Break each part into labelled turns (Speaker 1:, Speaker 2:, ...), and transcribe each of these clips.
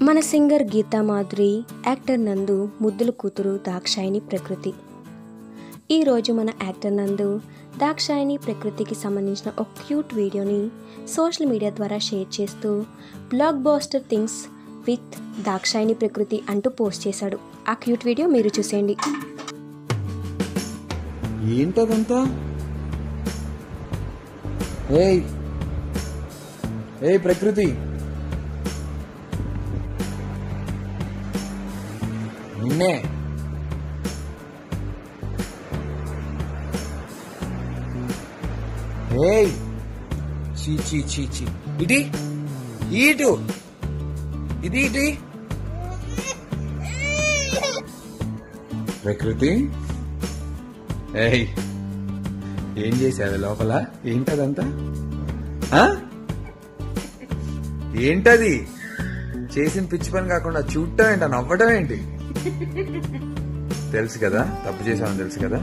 Speaker 1: మన singer Gita Madhuri actor నందు ముద్దుల కూతురు దాక్షాయిని ప్రకృతి ఈరోజు మన యాక్టర్ నందు దాక్షాయిని ప్రకృతికి సంబంధించిన ఒక క్యూట్ వీడియోని సోషల్ మీడియా ద్వారా షేర్ చేస్తూ blockbuster things with Dakshayani Prakriti అంటూ పోస్ట్ చేశాడు ఆ క్యూట్ వీడియో మీరు చూసేయండి
Speaker 2: ఏంటదంతా ఏయ్ ఏయ్ ప్రకృతి నిన్నే ఏయ్ చీ చీ చీ చీ ఇటీ ఇటు ఇది ఇటీ ప్రకృతి ఏయ్ ఏం చేసావే లోపల ఏంటదంతా ఆ? ఏంటది చేసిన పిచ్చి పని కాకుండా చూడటం ఏంట నవ్వటం ఏంటి తెలుసు కదా తప్పు చేసామని తెలుసు కదా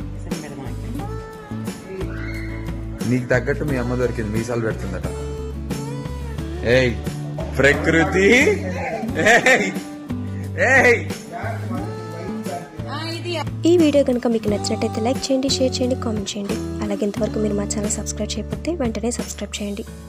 Speaker 2: నీకు తగ్గట్టు మీ అమ్మ దొరికింది మీసాలు పెడుతుందట ఏయ్ ప్రకృతి ఏయ్ ఏయ్
Speaker 1: ఈ వీడియో కనుక మీకు నచ్చినట్టయితే లైక్ చేయండి షేర్ చేయండి కామెంట్ చేయండి అలాగే ఇంతవరకు మీరు మా ఛానల్ సబ్స్క్రైబ్ చేయకపోతే వెంటనే సబ్స్క్రైబ్ చేయండి